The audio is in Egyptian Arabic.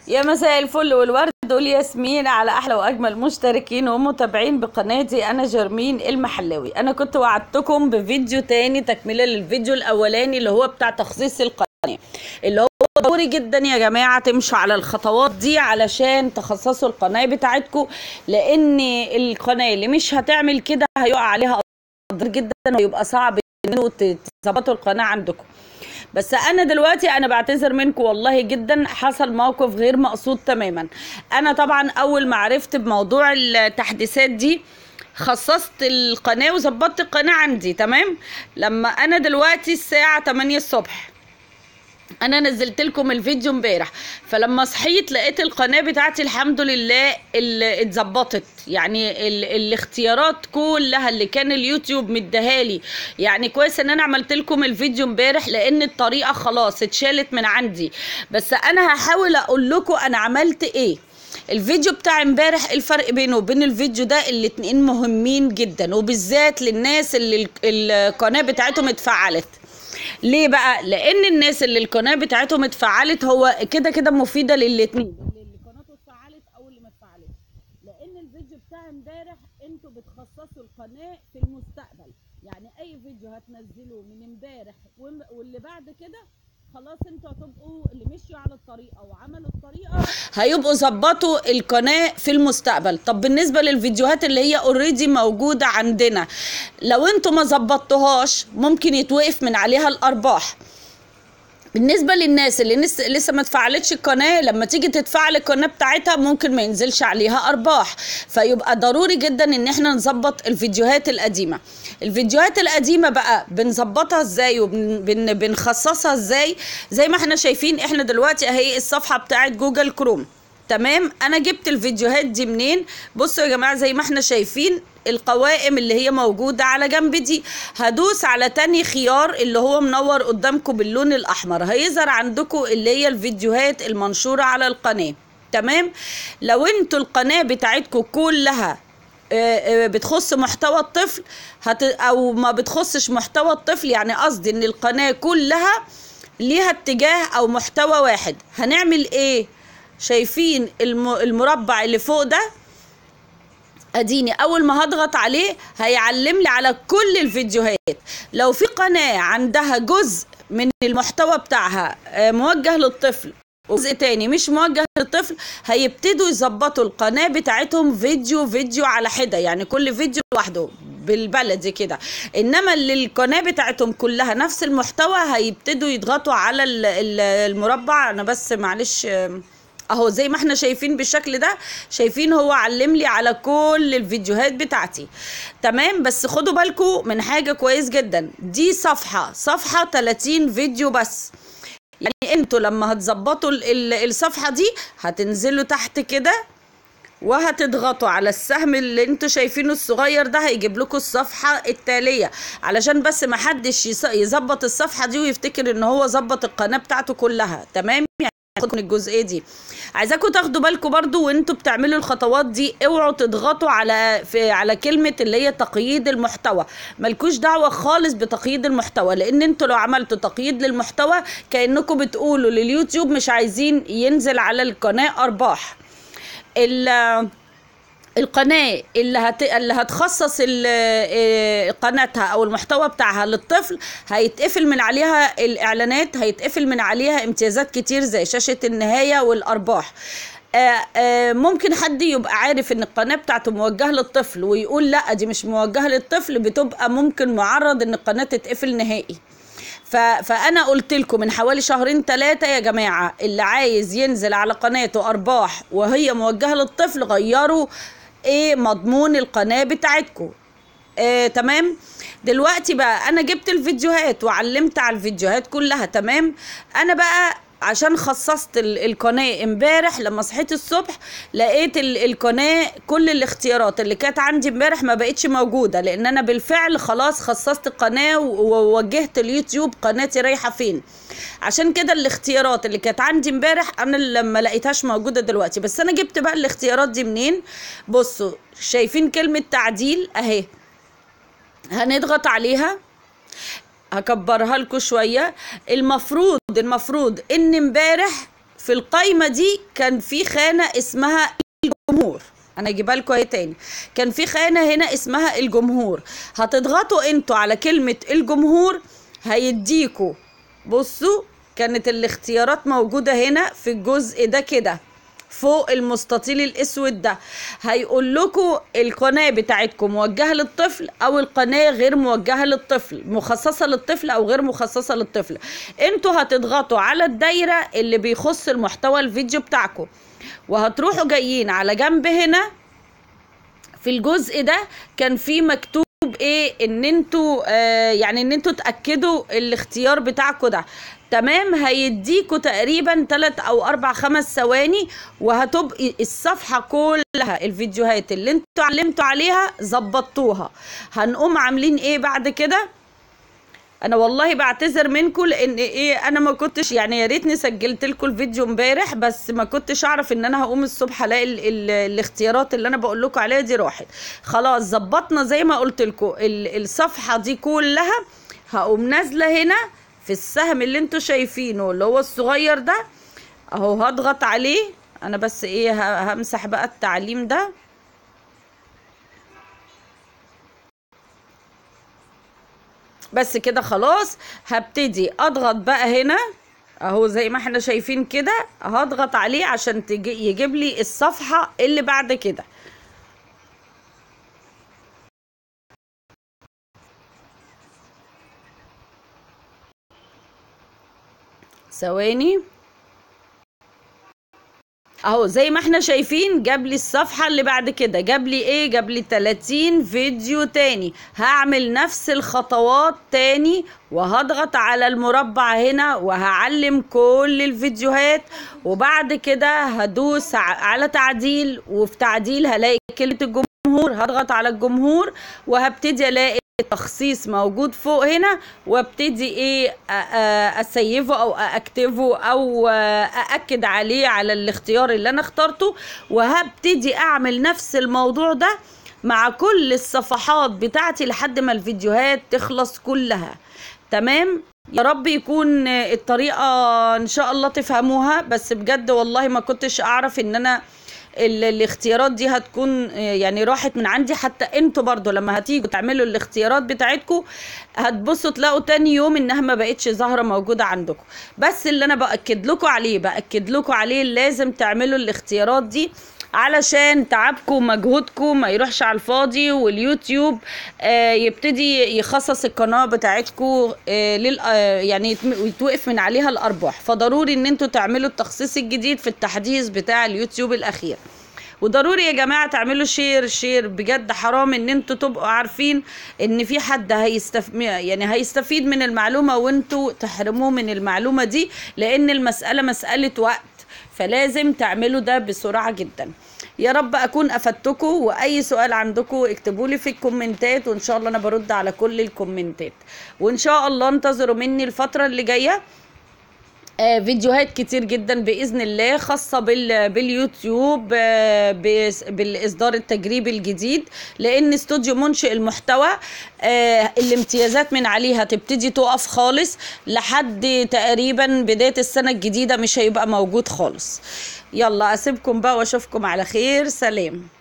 يا مساء الفل والورد والياسمين على احلى واجمل مشتركين ومتابعين بقناتي انا جرمين المحلاوي انا كنت وعدتكم بفيديو تاني تكمله للفيديو الاولاني اللي هو بتاع تخصيص القناه اللي هو ضروري جدا يا جماعه تمشوا على الخطوات دي علشان تخصصوا القناه بتاعتكم لان القناه اللي مش هتعمل كده هيقع عليها قدر جدا ويبقى صعب انه تظبطوا القناه عندكم بس انا دلوقتي انا بعتذر منكم والله جدا حصل موقف غير مقصود تماما انا طبعا اول ما عرفت بموضوع التحديثات دي خصصت القناه وظبطت القناه عندي تمام لما انا دلوقتي الساعه 8 الصبح انا نزلت لكم الفيديو امبارح فلما صحيت لقيت القناه بتاعتي الحمد لله اللي اتظبطت يعني ال الاختيارات كلها اللي كان اليوتيوب مديهالي يعني كويس ان انا عملت لكم الفيديو امبارح لان الطريقه خلاص اتشالت من عندي بس انا هحاول اقول لكم انا عملت ايه الفيديو بتاع امبارح الفرق بينه وبين الفيديو ده الاتنين مهمين جدا وبالذات للناس اللي القناه بتاعتهم اتفعلت ليه بقى لان الناس اللي القناه بتاعتهم اتفعلت هو كده كده مفيده للاتنين اللي قناته اتفعلت او اللي ما اتفعلتش لان الفيديو بتاع امبارح انتوا بتخصصوا القناه في المستقبل يعني اي فيديو هتنزله من امبارح واللي بعد كده خلاص انتوا هتبقوا اللي مشيوا على الطريقه وعملوا الطريقه هيبقوا ظبطوا القناه في المستقبل طب بالنسبه للفيديوهات اللي هي اوريدي موجوده عندنا لو انتوا ما ظبطتوهاش ممكن يتوقف من عليها الارباح بالنسبه للناس اللي لسه ما اتفعلتش القناه لما تيجي تتفعل القناه بتاعتها ممكن ما ينزلش عليها ارباح فيبقى ضروري جدا ان احنا نظبط الفيديوهات القديمه الفيديوهات القديمه بقى بنظبطها ازاي وبنخصصها ازاي زي ما احنا شايفين احنا دلوقتي اهي الصفحه بتاعت جوجل كروم تمام انا جبت الفيديوهات دي منين بصوا يا جماعه زي ما احنا شايفين القوائم اللي هي موجودة على جنب دي هدوس على تاني خيار اللي هو منور قدامكم باللون الأحمر هيظهر عندكم اللي هي الفيديوهات المنشورة على القناة تمام لو انتوا القناة بتاعتكم كلها بتخص محتوى الطفل هت او ما بتخصش محتوى الطفل يعني قصدي ان القناة كلها ليها اتجاه او محتوى واحد هنعمل ايه شايفين المربع اللي فوق ده اديني اول ما هضغط عليه هيعلم لي على كل الفيديوهات لو في قناه عندها جزء من المحتوى بتاعها موجه للطفل وجزء تاني مش موجه للطفل هيبتدوا يظبطوا القناه بتاعتهم فيديو فيديو على حده يعني كل فيديو لوحده بالبلدي كده انما اللي القناه بتاعتهم كلها نفس المحتوى هيبتدوا يضغطوا على المربع انا بس معلش اهو زي ما احنا شايفين بالشكل ده شايفين هو علم لي على كل الفيديوهات بتاعتي تمام بس خدوا بالكم من حاجه كويس جدا دي صفحه صفحه 30 فيديو بس يعني انتوا لما هتظبطوا الصفحه دي هتنزلوا تحت كده وهتضغطوا على السهم اللي انتوا شايفينه الصغير ده هيجيب لكم الصفحه التاليه علشان بس ما حدش يظبط الصفحه دي ويفتكر ان هو ظبط القناه بتاعته كلها تمام يعني من الجزئيه دي عايزاكم تاخدوا بالكم برضو وانتوا بتعملوا الخطوات دي اوعوا تضغطوا على في على كلمه اللي هي تقييد المحتوى ملكوش دعوه خالص بتقييد المحتوى لان انتوا لو عملتوا تقييد للمحتوى كانكم بتقولوا لليوتيوب مش عايزين ينزل على القناه ارباح القناه اللي هت... اللي هتخصص قناتها او المحتوى بتاعها للطفل هيتقفل من عليها الاعلانات هيتقفل من عليها امتيازات كتير زي شاشه النهايه والارباح آآ آآ ممكن حد يبقى عارف ان القناه بتاعته موجهه للطفل ويقول لا دي مش موجهه للطفل بتبقى ممكن معرض ان القناه تتقفل نهائي فانا قلت لكم من حوالي شهرين ثلاثه يا جماعه اللي عايز ينزل على قناته ارباح وهي موجهه للطفل غيروا ايه مضمون القناه بتاعتكم آه تمام دلوقتي بقى انا جبت الفيديوهات وعلمت على الفيديوهات كلها تمام انا بقى عشان خصصت القناه امبارح لما صحيت الصبح لقيت القناه كل الاختيارات اللي كانت عندي امبارح ما بقتش موجوده لان انا بالفعل خلاص خصصت القناه ووجهت اليوتيوب قناتي رايحه فين عشان كده الاختيارات اللي كانت عندي امبارح انا لما لقيتهاش موجوده دلوقتي بس انا جبت بقى الاختيارات دي منين بصوا شايفين كلمه تعديل اهي هنضغط عليها هكبرها لكم شويه المفروض المفروض ان امبارح في القايمه دي كان في خانه اسمها الجمهور انا هجيبها لكم اهي تاني كان في خانه هنا اسمها الجمهور هتضغطوا انتوا على كلمه الجمهور هيديكوا بصوا كانت الاختيارات موجوده هنا في الجزء ده كده فوق المستطيل الاسود ده هيقول لكم القناه بتاعتكم موجهه للطفل او القناه غير موجهه للطفل مخصصه للطفل او غير مخصصه للطفل انتوا هتضغطوا على الدايره اللي بيخص المحتوى الفيديو بتاعكم وهتروحوا جايين على جنب هنا في الجزء ده كان في مكتوب ايه ان انتوا آه يعني ان انتوا تاكدوا الاختيار بتاعكم ده تمام هيديكوا تقريبا 3 او 4 5 ثواني وهتبقي الصفحه كلها الفيديوهات اللي انتوا علمتوا عليها ظبطتوها هنقوم عاملين ايه بعد كده انا والله بعتذر منكم لان ايه انا ما كنتش يعني يا ريتني سجلت لكم الفيديو امبارح بس ما كنتش اعرف ان انا هقوم الصبح الاقي ال ال الاختيارات اللي انا بقول لكم عليها دي راحت خلاص ظبطنا زي ما قلت لكم الصفحه دي كلها هقوم نازله هنا في السهم اللي انتوا شايفينه اللي هو الصغير ده اهو هضغط عليه انا بس ايه همسح بقى التعليم ده بس كده خلاص هبتدي اضغط بقى هنا اهو زي ما احنا شايفين كده هضغط عليه عشان تجي يجيب لي الصفحة اللي بعد كده ثواني اهو زي ما احنا شايفين جاب لي الصفحه اللي بعد كده جاب لي ايه جاب لي 30 فيديو تاني هعمل نفس الخطوات تاني وهضغط على المربع هنا وهعلم كل الفيديوهات وبعد كده هدوس على تعديل وفي تعديل هلاقي كلمه الجمهور هضغط على الجمهور وهبتدي الاقي التخصيص موجود فوق هنا وابتدي ايه اسيفه او اكتفه او ااكد عليه على الاختيار اللي انا اخترته وهبتدي اعمل نفس الموضوع ده مع كل الصفحات بتاعتي لحد ما الفيديوهات تخلص كلها تمام يا رب يكون الطريقة ان شاء الله تفهموها بس بجد والله ما كنتش اعرف ان انا الاختيارات دي هتكون يعني راحت من عندي حتى انتوا برضو لما هتيجوا تعملوا الاختيارات بتاعتكم هتبصوا تلاقوا تاني يوم انها ما بقتش ظاهره موجوده عندكم بس اللي انا باكد لكم عليه باكد لكم عليه لازم تعملوا الاختيارات دي علشان تعبكم ومجهودكم ما يروحش على الفاضي واليوتيوب آه يبتدي يخصص القناه بتاعتكم آه لل آه يعني يتوقف من عليها الارباح فضروري ان انتوا تعملوا التخصيص الجديد في التحديث بتاع اليوتيوب الاخير وضروري يا جماعه تعملوا شير شير بجد حرام ان انتوا تبقوا عارفين ان في حد هيستف يعني هيستفيد من المعلومه وانتوا تحرموه من المعلومه دي لان المساله مساله وقت فلازم تعملوا ده بسرعه جدا يا رب اكون افدتكم واي سؤال عندكم اكتبوا لي في الكومنتات وان شاء الله انا برد على كل الكومنتات وان شاء الله انتظروا مني الفتره اللي جايه آه فيديوهات كتير جدا باذن الله خاصه بال باليوتيوب آه بالاصدار التجريبي الجديد لان استوديو منشئ المحتوى آه الامتيازات من عليه هتبتدي تقف خالص لحد تقريبا بدايه السنه الجديده مش هيبقى موجود خالص يلا اسيبكم بقى واشوفكم على خير سلام